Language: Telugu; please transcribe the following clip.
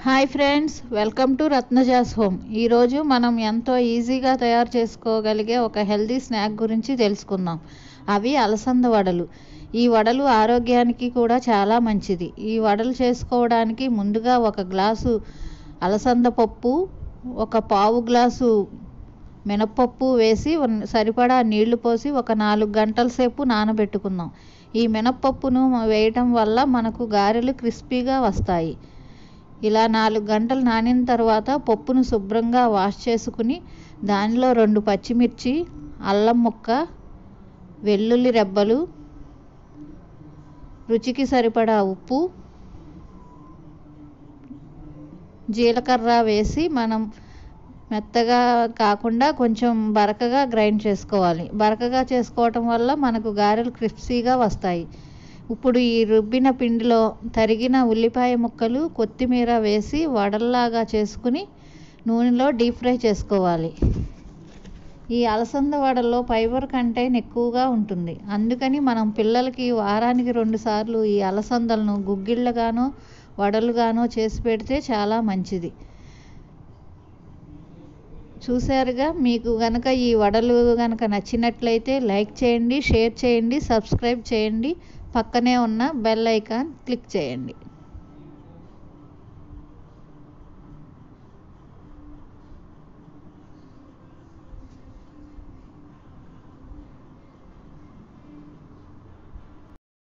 hi friends welcome to Ratnaja's home ఈరోజు మనం ఎంతో ఈజీగా తయారు చేసుకోగలిగే ఒక హెల్తీ స్నాక్ గురించి తెలుసుకుందాం అవి అలసంద వడలు ఈ వడలు ఆరోగ్యానికి కూడా చాలా మంచిది ఈ వడలు చేసుకోవడానికి ముందుగా ఒక గ్లాసు అలసంద పప్పు ఒక పావు గ్లాసు మినప్పప్పు వేసి ఉన్- సరిపడా నీళ్లు పోసి ఒక నాలుగు గంటల సేపు నానబెట్టుకుందాం ఈ మినప్పప్పును వేయటం వల్ల మనకు గారెలు క్రిస్పీగా వస్తాయి ఇలా నాలుగు గంటలు నానిన తర్వాత పప్పును శుభ్రంగా వాష్ చేసుకుని దానిలో రెండు పచ్చిమిర్చి అల్లం ముక్క వెల్లుల్లి రెబ్బలు రుచికి సరిపడా ఉప్పు జీలకర్ర వేసి మనం మెత్తగా కాకుండా కొంచెం బరకగా గ్రైండ్ చేసుకోవాలి బరకగా చేసుకోవటం వల్ల మనకు గారెలు క్రిస్పీగా వస్తాయి ఇప్పుడు ఈ రుబ్బిన పిండిలో తరిగిన ఉల్లిపాయ ముక్కలు కొత్తిమీర వేసి వడల్లాగా చేసుకుని నూనెలో డీప్ ఫ్రై చేసుకోవాలి ఈ అలసంద వడల్లో ఫైబర్ కంటెంట్ ఎక్కువగా ఉంటుంది అందుకని మనం పిల్లలకి వారానికి రెండు సార్లు ఈ అలసందలను గుగ్గిళ్ళగానో వడలుగానో చేసి పెడితే చాలా మంచిది చూశారుగా మీకు గనక ఈ వడలు గనక నచ్చినట్లయితే లైక్ చేయండి షేర్ చేయండి సబ్స్క్రైబ్ చేయండి పక్కనే ఉన్న బెల్ ఐకాన్ క్లిక్ చేయండి